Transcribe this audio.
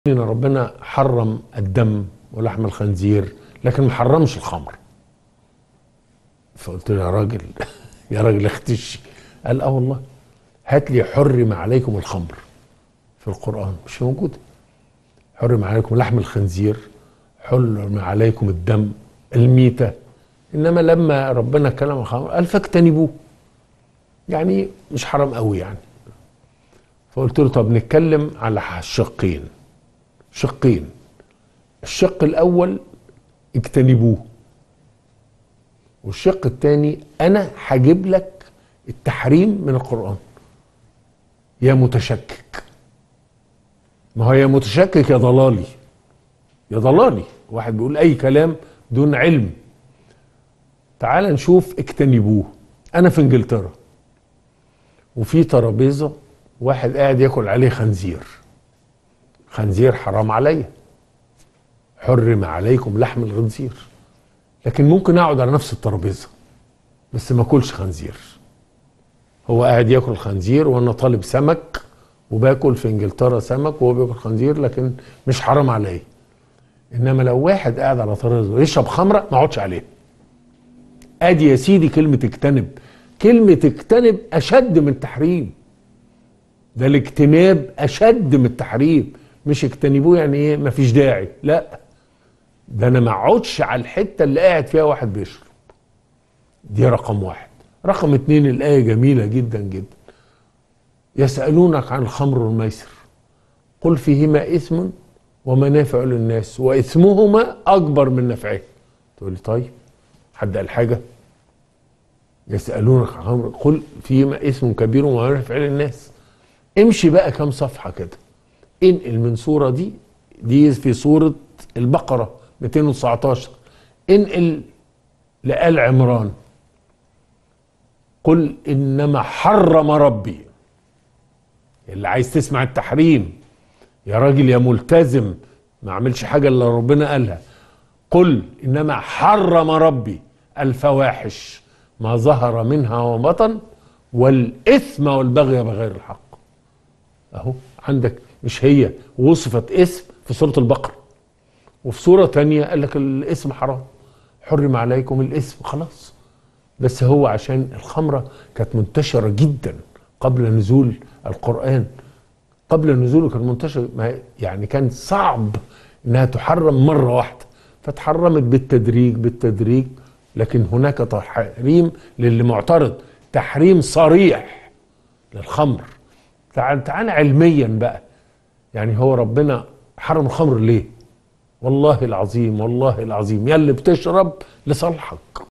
ان ربنا حرم الدم ولحم الخنزير لكن ما حرمش الخمر فقلت له يا راجل يا راجل اختش قال اه والله هات لي حرم عليكم الخمر في القران مش موجوده حرم عليكم لحم الخنزير حرم عليكم الدم الميته انما لما ربنا كلم الخمر قال فاجتنبوه يعني مش حرام قوي يعني فقلت له طب نتكلم على الشقين شقين الشق الاول اجتنبوه والشق الثاني انا هجيب لك التحريم من القران يا متشكك ما هو يا متشكك يا ضلالي يا ضلالي واحد بيقول اي كلام دون علم تعال نشوف اجتنبوه انا في انجلترا وفي ترابيزه واحد قاعد ياكل عليه خنزير خنزير حرام عليا حرم عليكم لحم الخنزير لكن ممكن اقعد على نفس الترابيزه بس ما اكلش خنزير هو قاعد ياكل خنزير وانا طالب سمك وباكل في انجلترا سمك وهو بياكل خنزير لكن مش حرام عليا انما لو واحد قاعد على ترابيزه ويشرب خمره ما اقعدش عليه ادي يا سيدي كلمه اجتنب كلمه اجتنب اشد من التحريم ده الاجتناب اشد من التحريم مش اجتنبوه يعني ايه مفيش داعي لا ده انا ما اقعدش على الحته اللي قاعد فيها واحد بيشرب دي رقم واحد رقم اتنين الايه جميله جدا جدا يسالونك عن الخمر والميسر قل فيهما اثم ومنافع للناس واثمهما اكبر من نفعه تقول لي طيب حد قال حاجه يسالونك عن الخمر قل فيهما اثم كبير ومنافع للناس امشي بقى كام صفحه كده انقل من صوره دي دي في صوره البقره 219 انقل لآل عمران قل انما حرم ربي اللي عايز تسمع التحريم يا راجل يا ملتزم ما عملش حاجه الا ربنا قالها قل انما حرم ربي الفواحش ما ظهر منها وبطن والاثم والبغي بغير الحق اهو عندك مش هي وصفت اسم في سوره البقره وفي سوره تانية قال لك الاسم حرام حرم عليكم الاسم خلاص بس هو عشان الخمره كانت منتشره جدا قبل نزول القران قبل نزوله كان منتشر يعني كان صعب انها تحرم مره واحده فتحرمت بالتدريج بالتدريج لكن هناك تحريم للي معترض تحريم صريح للخمر تعال تعال علميا بقى يعني هو ربنا حرم الخمر ليه والله العظيم والله العظيم يا اللي بتشرب لصالحك